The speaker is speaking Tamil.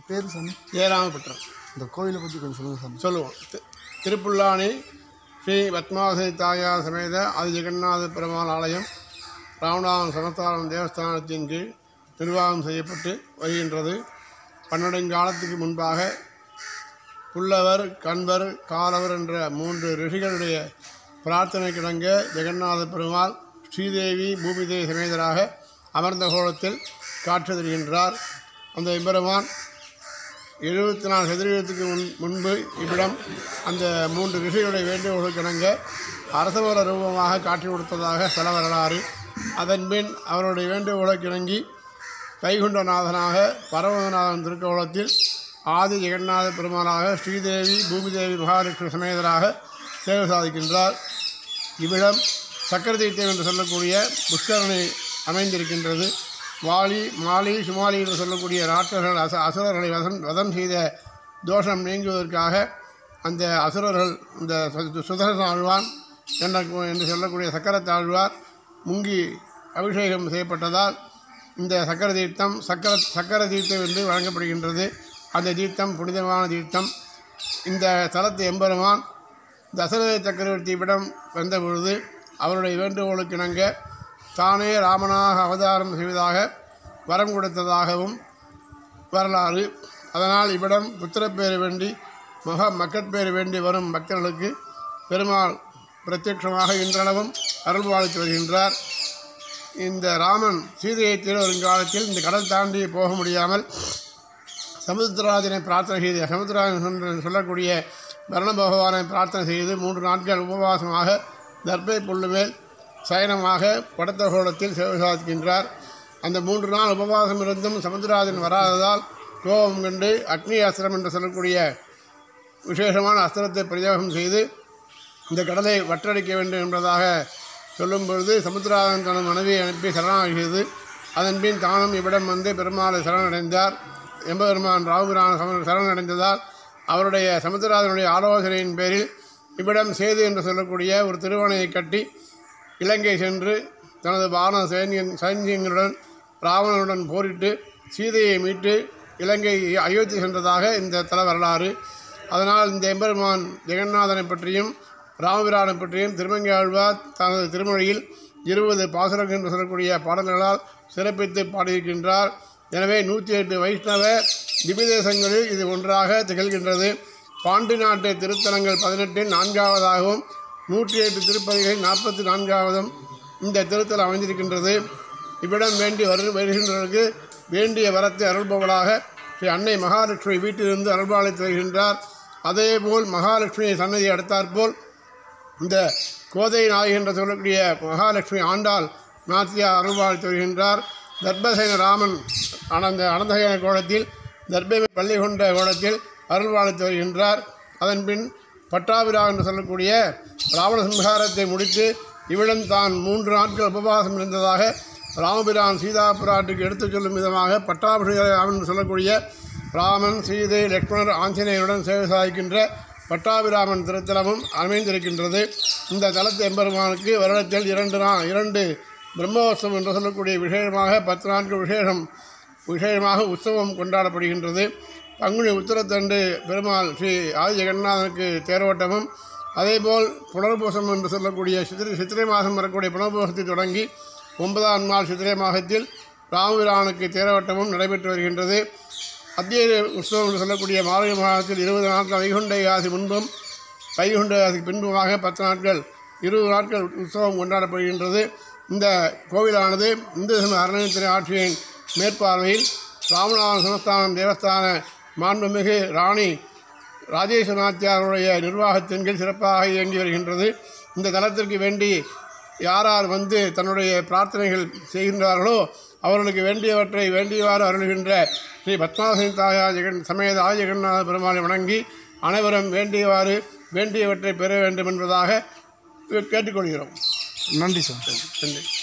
பேர் சாமி ஏராமபுத்திரம் இந்த கோயிலை பற்றி கொஞ்சம் சொல்லுங்கள் சாமி சொல்லுவோம் தி- திருப்புல்லானி ஸ்ரீ பத்மாவதி தாயார் சமேத ஆதி ஜெகநாத பெருமாள் ஆலயம் ராமநாதன் சமஸ்தானம் தேவஸ்தானத்தின் கீழ் நிர்வாகம் செய்யப்பட்டு வருகின்றது பன்னெடுங்காலத்துக்கு முன்பாக புல்லவர் கண்வர் காலவர் என்ற மூன்று ரிஷிகளுடைய பிரார்த்தனை கிடங்க ஜெகநாத பெருமாள் ஸ்ரீதேவி பூமிதேவி சமேதராக அமர்ந்த கோலத்தில் காட்சி தருகின்றார் அந்த எம்பெருமான் எழுபத்தி நாலு சதுரீதத்துக்கு முன் முன்பு இவ்விடம் அந்த மூன்று ரிஷிகளுடைய வேண்டுகோளுக்கு இணங்க அரசவர ரூபமாக காட்சி கொடுத்ததாக சில வரலாறு அதன்பின் அவருடைய வேண்டுகோளுக்கு இணங்கி வைகுண்டநாதனாக பரமநாதன் திருக்கோலத்தில் ஆதி ஜெகநாத பெருமானாக ஸ்ரீதேவி பூமிதேவி மகாலட்சுமி சமேதராக சேவை சாதிக்கின்றார் இவ்விடம் சக்கரதீர்த்தம் என்று சொல்லக்கூடிய புஷ்கரணி அமைந்திருக்கின்றது வாலி மாலி சுமாலி என்று சொல்லக்கூடிய ராட்சர்கள் அச அசுரர்களை வதம் வதம் செய்த தோஷம் நீங்குவதற்காக அந்த அசுரர்கள் இந்த சு- சுதர்சன ஆழ்வான் என்ற என்று சொல்லக்கூடிய சக்கரத்தாழ்வார் முங்கி அபிஷேகம் செய்யப்பட்டதால் இந்த சக்கர தீர்த்தம் சக்கர சக்கர தீர்த்தம் என்று வழங்கப்படுகின்றது அந்த தீர்த்தம் புனிதமான தீர்த்தம் இந்த தலத்து எம்பெருமான் தசரத சக்கரவர்த்தியிடம் வந்த பொழுது அவருடைய வேண்டுகோளுக்கு இணங்க தானே ராமனாக அவதாரம் செய்வதாக வரம் கொடுத்ததாகவும் வரலாறு அதனால் இவ்விடம் புத்திரப்பேறு வேண்டி மகா மக்கட்பேறு வேண்டி வரும் பக்தர்களுக்கு பெருமாள் பிரத்யட்சமாக இன்றளவும் அருள்வாளித்து வருகின்றார் இந்த ராமன் சீதையை தேட வருங்காலத்தில் இந்த கடல் தாண்டி போக முடியாமல் சமுத்திரராஜனை பிரார்த்தனை செய்து சமுத்திரராஜன் என்று சொல்லக்கூடிய வரண பகவானை பிரார்த்தனை செய்து மூன்று நாட்கள் உபவாசமாக தர்பை புல்லுமேல் சயனமாக படத்தகோலத்தில் சேவை சாதிக்கின்றார் அந்த மூன்று நாள் உபவாசம் இருந்தும் சமுத்திரராஜன் வராததால் கோபம் கண்டு அக்னி அஸ்திரம் என்று சொல்லக்கூடிய விசேஷமான அஸ்திரத்தை பிரயோகம் செய்து இந்த கடலை வற்றடிக்க வேண்டும் என்பதாக சொல்லும் பொழுது சமுத்திராதன் தனது மனைவியை அனுப்பி சரணாகியது அதன்பின் தானும் இவ்விடம் வந்து பெருமாளை சரணடைந்தார் எம்பெருமான் ராகுபிரான சம சரணடைந்ததால் அவருடைய சமுத்திராதனுடைய ஆலோசனையின் பேரில் இவ்விடம் சேது என்று சொல்லக்கூடிய ஒரு திருவணையை கட்டி இலங்கை சென்று தனது வான சைன்யன் சைன்யங்களுடன் ராவணனுடன் போரிட்டு சீதையை மீட்டு இலங்கை அயோத்தி சென்றதாக இந்த தல வரலாறு அதனால் இந்த எம்பெருமான் ஜெகநாதனை பற்றியும் ராமபிரானை பற்றியும் திருமங்கை ஆழ்வார் தனது திருமொழியில் இருபது பாசுரங்கள் என்று சொல்லக்கூடிய பாடல்களால் சிறப்பித்து பாடியிருக்கின்றார் எனவே நூற்றி எட்டு வைஷ்ணவ திவ்யதேசங்களில் இது ஒன்றாக திகழ்கின்றது பாண்டி நாட்டு திருத்தலங்கள் பதினெட்டில் நான்காவதாகவும் நூற்றி எட்டு திருப்பதிகளில் நாற்பத்தி நான்காவதும் இந்த திருத்தலம் அமைந்திருக்கின்றது இவ்விடம் வேண்டி வரு வருகின்றவர்களுக்கு வேண்டிய வரத்தை அருள்பவளாக ஸ்ரீ அன்னை மகாலட்சுமி வீட்டிலிருந்து அருள்பாலித்து வருகின்றார் அதேபோல் மகாலட்சுமி சன்னதி அடுத்தாற்போல் இந்த கோதை நாயகி என்று சொல்லக்கூடிய மகாலட்சுமி ஆண்டாள் நாத்தியா அருள்பாலித்து வருகின்றார் தர்பசேன ராமன் அனந்த அனந்தகேன கோலத்தில் தர்பை பள்ளி கொண்ட கோலத்தில் அருள்பாலித்து வருகின்றார் அதன்பின் பட்டாபிரா என்று சொல்லக்கூடிய ராவண சம்ஹாரத்தை முடித்து இவ்விடம் தான் மூன்று நாட்கள் உபவாசம் இருந்ததாக ராமபிரான் சீதா பிராட்டுக்கு எடுத்துச் சொல்லும் விதமாக பட்டாபிஷேகம் என்று சொல்லக்கூடிய ராமன் சீதை லக்ஷ்மணர் ஆஞ்சநேயருடன் சேவை சாதிக்கின்ற பட்டாபிராமன் திருத்தலமும் அமைந்திருக்கின்றது இந்த தலத்து எம்பெருமானுக்கு வருடத்தில் இரண்டு நா இரண்டு பிரம்மோற்சவம் என்று சொல்லக்கூடிய விசேஷமாக பத்து நாட்கள் விசேஷம் விசேஷமாக உற்சவம் கொண்டாடப்படுகின்றது பங்குனி உத்தரத்தண்டு பெருமாள் ஸ்ரீ ஆதி ஜெகநாதனுக்கு தேரோட்டமும் அதேபோல் புனர்பூசம் என்று சொல்லக்கூடிய சித்திரை சித்திரை மாதம் வரக்கூடிய புனர்பூசத்தை தொடங்கி ஒன்பதாம் நாள் சித்திரை மாதத்தில் ராமபிரானுக்கு தேரோட்டமும் நடைபெற்று வருகின்றது அத்திய உற்சவம் என்று சொல்லக்கூடிய மார்கழி மாதத்தில் இருபது நாட்கள் வைகுண்ட ஏகாசி முன்பும் வைகுண்ட ஏகாசி பின்புமாக பத்து நாட்கள் இருபது நாட்கள் உற்சவம் கொண்டாடப்படுகின்றது இந்த கோவிலானது இந்து சமய அறநிலையத்துறை ஆட்சியின் மேற்பார்வையில் ராமநாதன் சமஸ்தானம் தேவஸ்தான மாண்புமிகு ராணி ராஜேஸ்வரநாச்சியாருடைய நிர்வாகத்தின் கீழ் சிறப்பாக இயங்கி வருகின்றது இந்த தலத்திற்கு வேண்டி யார் யார் வந்து தன்னுடைய பிரார்த்தனைகள் செய்கின்றார்களோ அவர்களுக்கு வேண்டியவற்றை வேண்டியவாறு அருள்கின்ற ஸ்ரீ பத்மாசனி தாயா ஜெகன் சமேத ஆதி ஜெகநாத பெருமாளை வணங்கி அனைவரும் வேண்டியவாறு வேண்டியவற்றை பெற வேண்டும் என்பதாக கேட்டுக்கொள்கிறோம் நன்றி சார் நன்றி